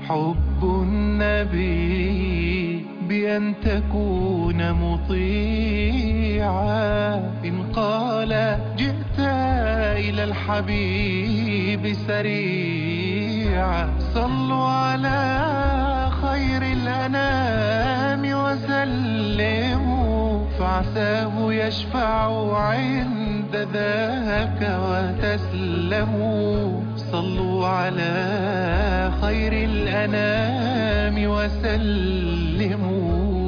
حب النبي بأن تكون مطيعا إن قال جئت إلى الحبيب سريعا صلوا على خير الأنام وسلموا فعساه يشفع عند ذاك وتسلموا صلوا على خير الأنام وسلموا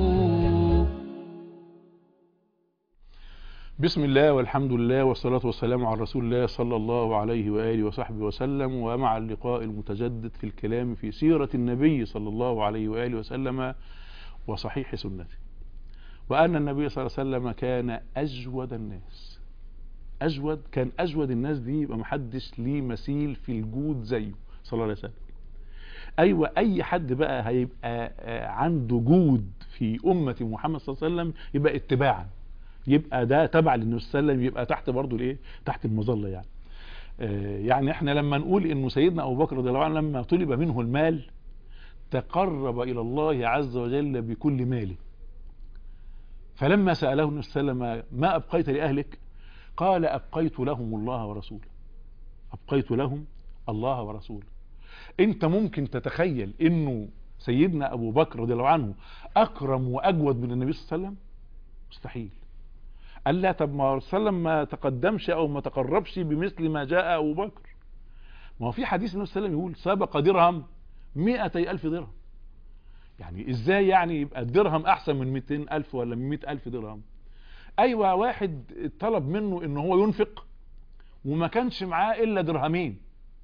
بسم الله والحمد لله والصلاة والسلام على رسول الله صلى الله عليه وآله وصحبه وسلم ومع اللقاء المتجدد في الكلام في سيرة النبي صلى الله عليه وآله وسلم وصحيح سنته وأن النبي صلى الله عليه وسلم كان أجود الناس أجود كان أجود الناس دي يبقى محدش ليه مثيل في الجود زيه صلى الله عليه وسلم أيوة أي حد بقى هيبقى عنده جود في أمة محمد صلى الله عليه وسلم يبقى اتباعا يبقى ده تبع للنبي صلى الله عليه وسلم يبقى تحت برضه الايه تحت المظله يعني آه يعني احنا لما نقول انه سيدنا ابو بكر رضي الله عنه لما طلب منه المال تقرب الى الله عز وجل بكل ماله فلما ساله النبي صلى الله عليه وسلم ما ابقيت لاهلك قال ابقيت لهم الله ورسوله ابقيت لهم الله ورسوله انت ممكن تتخيل انه سيدنا ابو بكر رضي الله عنه اكرم واجود من النبي صلى الله عليه وسلم مستحيل قال لا طب ما وسلم ما تقدمش او ما تقربش بمثل ما جاء ابو بكر ما هو في حديث النبي صلى الله عليه وسلم يقول سبق درهم مئتي الف درهم يعني ازاي يعني يبقى الدرهم احسن من 200 الف ولا من 100 الف درهم ايوه واحد طلب منه ان هو ينفق وما كانش معاه الا درهمين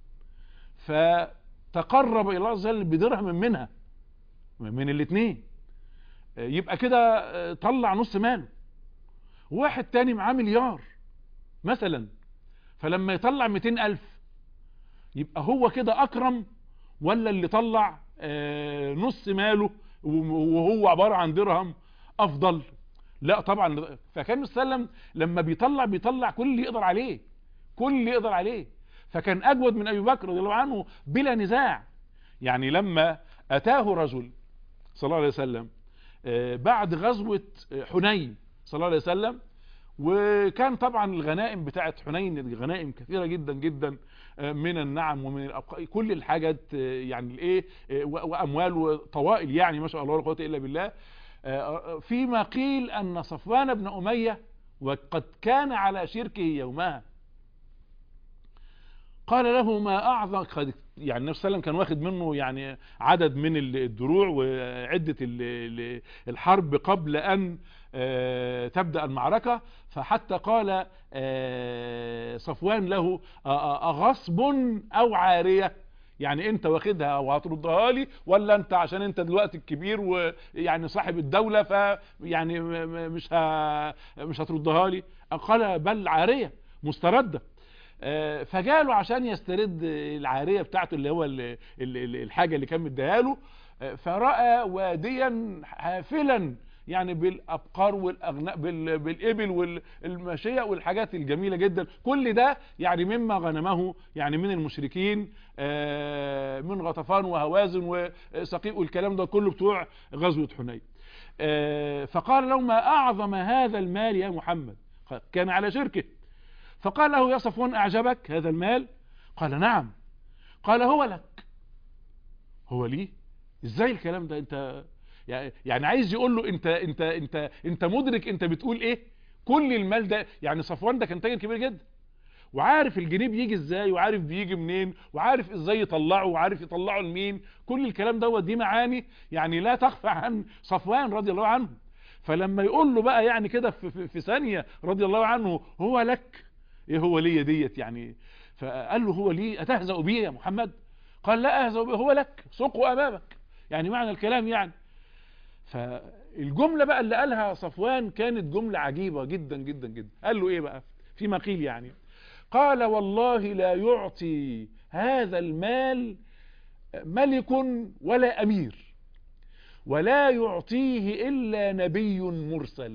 فتقرب الى الله عز وجل بدرهم منها من الاثنين يبقى كده طلع نص ماله واحد تاني معاه مليار مثلا فلما يطلع 200 ألف يبقى هو كده أكرم ولا اللي طلع نص ماله وهو عبارة عن درهم أفضل لا طبعا فكان وسلم لما بيطلع بيطلع كل اللي يقدر عليه كل اللي يقدر عليه فكان أجود من أبي بكر رضي الله عنه بلا نزاع يعني لما أتاه رجل صلى الله عليه وسلم بعد غزوة حنين صلى الله عليه وسلم وكان طبعا الغنائم بتاعت حنين غنائم كثيرة جدا جدا من النعم ومن الأبقاء كل الحاجات يعني الايه واموال وطوائل يعني ما شاء الله لا قوه الا بالله فيما قيل ان صفوان بن اميه وقد كان على شركه يومها قال له ما اعظم يعني النبي صلى الله عليه وسلم كان واخد منه يعني عدد من الدروع وعده الحرب قبل ان تبدأ المعركة فحتى قال صفوان له أغصب أو عارية يعني انت واخدها وهتردها لي ولا انت عشان انت دلوقتي الكبير ويعني صاحب الدولة فيعني مش ها مش هتردها لي قال بل عارية مستردة فجاله عشان يسترد العارية بتاعته اللي هو الحاجة اللي كان مديها له فرأى واديا حافلا يعني بالابقار والاغناء بالابل والماشيه والحاجات الجميله جدا كل ده يعني مما غنمه يعني من المشركين من غطفان وهوازن وسقيء والكلام ده كله بتوع غزوه حنين فقال له ما اعظم هذا المال يا محمد كان على شركه فقال له يا صفوان اعجبك هذا المال قال نعم قال هو لك هو ليه ازاي الكلام ده انت يعني عايز يقول له انت انت انت انت مدرك انت بتقول ايه كل المال ده يعني صفوان ده كان تاجر كبير جدا وعارف الجنيه بيجي ازاي وعارف بيجي منين وعارف ازاي يطلعه وعارف يطلعه لمين كل الكلام دوت دي معاني يعني لا تخفى عن صفوان رضي الله عنه فلما يقول له بقى يعني كده في, في, في ثانيه رضي الله عنه هو لك ايه هو ليا ديت يعني فقال له هو لي اتهزأ بي يا محمد قال لا اهزأ بي هو لك سوقه امامك يعني معنى الكلام يعني فالجملة بقى اللي قالها صفوان كانت جملة عجيبة جدا جدا جدا قال له ايه بقى فيما قيل يعني قال والله لا يعطي هذا المال ملك ولا امير ولا يعطيه الا نبي مرسل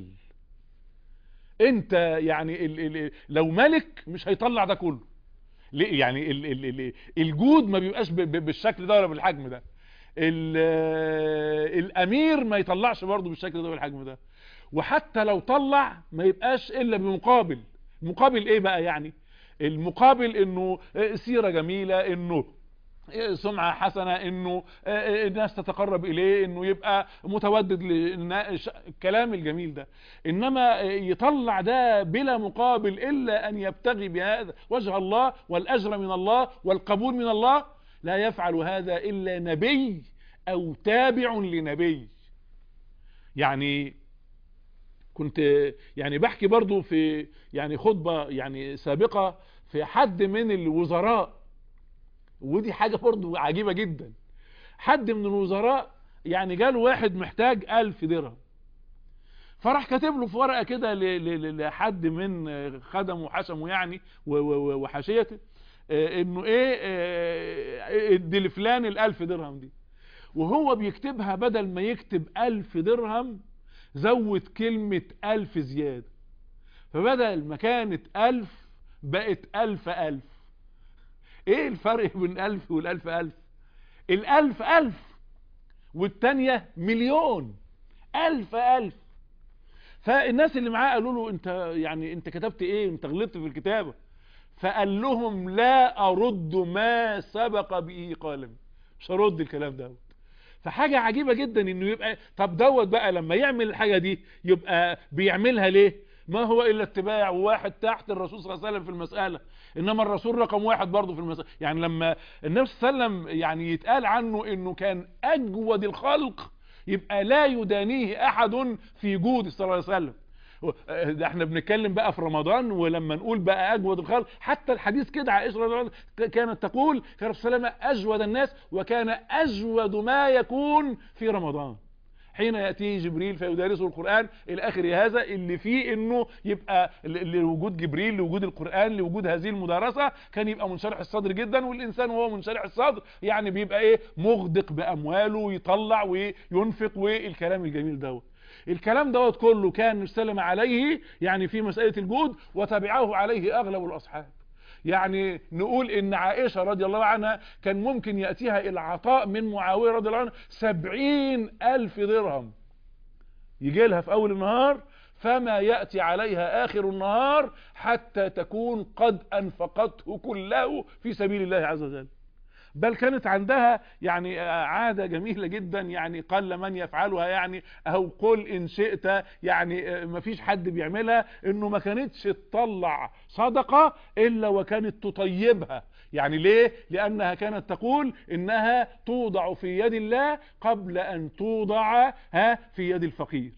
انت يعني ال ال لو ملك مش هيطلع ده كله ليه يعني ال ال ال الجود ما بيبقاش ب- ب- بالشكل ده ولا بالحجم ده ال- الامير ما يطلعش برضه بالشكل ده والحجم ده وحتى لو طلع ما يبقاش الا بمقابل مقابل ايه بقى يعني المقابل انه سيرة جميلة انه سمعة حسنة انه الناس تتقرب اليه انه يبقى متودد للناس الكلام الجميل ده انما يطلع ده بلا مقابل الا ان يبتغي بهذا وجه الله والاجر من الله والقبول من الله لا يفعل هذا الا نبي او تابع لنبي يعني كنت يعني بحكي برضو في يعني خطبة يعني سابقة في حد من الوزراء ودي حاجة برضو عجيبة جدا حد من الوزراء يعني جاله واحد محتاج ألف درهم فراح كاتب له في ورقة كده ل- ل- لحد من خدمه وحشمه يعني و- و- وحاشيته آه، انه ايه آه، ادي لفلان الالف درهم دي وهو بيكتبها بدل ما يكتب الف درهم زود كلمة الف زيادة فبدل ما كانت الف بقت الف الف ايه الفرق بين الف والالف الف الالف الف والتانية مليون الف الف فالناس اللي معاه قالوا له انت يعني انت كتبت ايه انت غلطت في الكتابة فقال لهم لا ارد ما سبق به قلمي مش هرد الكلام دوت فحاجة عجيبة جدا انه يبقى طب دوت بقى لما يعمل الحاجة دي يبقى بيعملها ليه ما هو الا اتباع واحد تحت الرسول صلى الله عليه وسلم في المسألة انما الرسول رقم واحد برضه في المسألة يعني لما النبي صلى الله عليه وسلم يعني يتقال عنه انه كان اجود الخلق يبقى لا يدانيه احد في جود صلى الله عليه وسلم ده احنا بنتكلم بقى في رمضان ولما نقول بقى اجود الخلق حتى الحديث كده عائشه رضي الله عنها كانت تقول كان الرسول صلى الله عليه وسلم اجود الناس وكان اجود ما يكون في رمضان حين يأتيه جبريل فيدارسه القرآن إلى آخر هذا اللي فيه إنه يبقى ل- لوجود جبريل لوجود القرآن لوجود هذه المدارسة كان يبقى منشرح الصدر جدا والإنسان وهو منشرح الصدر يعني بيبقى إيه مغدق بأمواله ويطلع وينفق والكلام الجميل دوت الكلام دوت كله كان سلم عليه يعني في مسألة الجود وتبعه عليه أغلب الأصحاب يعني نقول ان عائشة رضي الله عنها كان ممكن يأتيها العطاء من معاوية رضي الله عنه سبعين ألف درهم يجي لها في أول النهار فما يأتي عليها آخر النهار حتى تكون قد أنفقته كله في سبيل الله عز وجل بل كانت عندها يعني عادة جميلة جدا يعني قل من يفعلها يعني او قل ان شئت يعني مفيش حد بيعملها انه ما كانتش تطلع صدقة الا وكانت تطيبها يعني ليه لانها كانت تقول انها توضع في يد الله قبل ان توضع ها في يد الفقير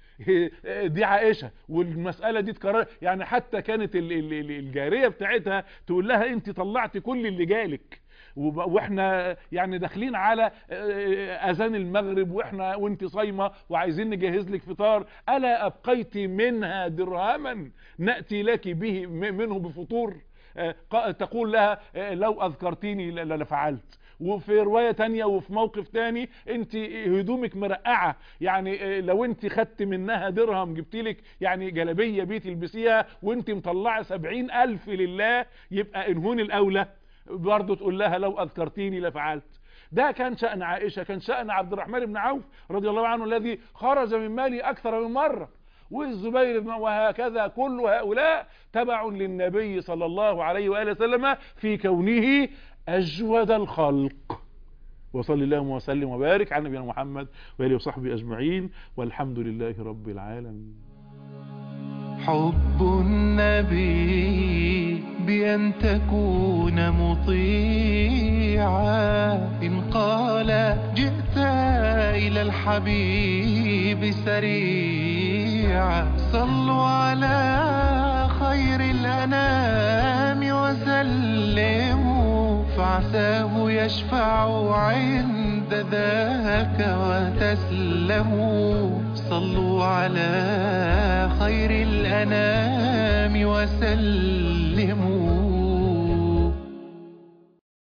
دي عائشة والمسألة دي تكرر يعني حتى كانت ال- ال- ال- الجارية بتاعتها تقول لها انت طلعت كل اللي جالك وب- واحنا يعني داخلين على آه، اذان المغرب واحنا وانت صايمه وعايزين نجهز لك فطار الا ابقيت منها درهما ناتي لك به م- منه بفطور آه، ق- تقول لها آه، لو اذكرتيني ل- لفعلت وفي رواية تانية وفي موقف تاني انت هدومك مرقعة يعني آه، لو انت خدت منها درهم جبت لك يعني جلبية بيت تلبسيها وانت مطلعة سبعين الف لله يبقى انهون الاولى برضه تقول لها لو اذكرتيني لفعلت ده كان شأن عائشة كان شأن عبد الرحمن بن عوف رضي الله عنه الذي خرج من مالي اكثر من مرة والزبير بن وهكذا كل هؤلاء تبع للنبي صلى الله عليه وآله وسلم في كونه أجود الخلق وصلى اللهم وسلم وبارك على نبينا محمد وآله وصحبه أجمعين والحمد لله رب العالمين حب النبي بأن تكون مطيعا إن قال جئت إلى الحبيب سريعا صلوا على خير الأنام وسلموا فعساه يشفع عند ذاك وتسلموا صلوا على خير الأنام وسلموا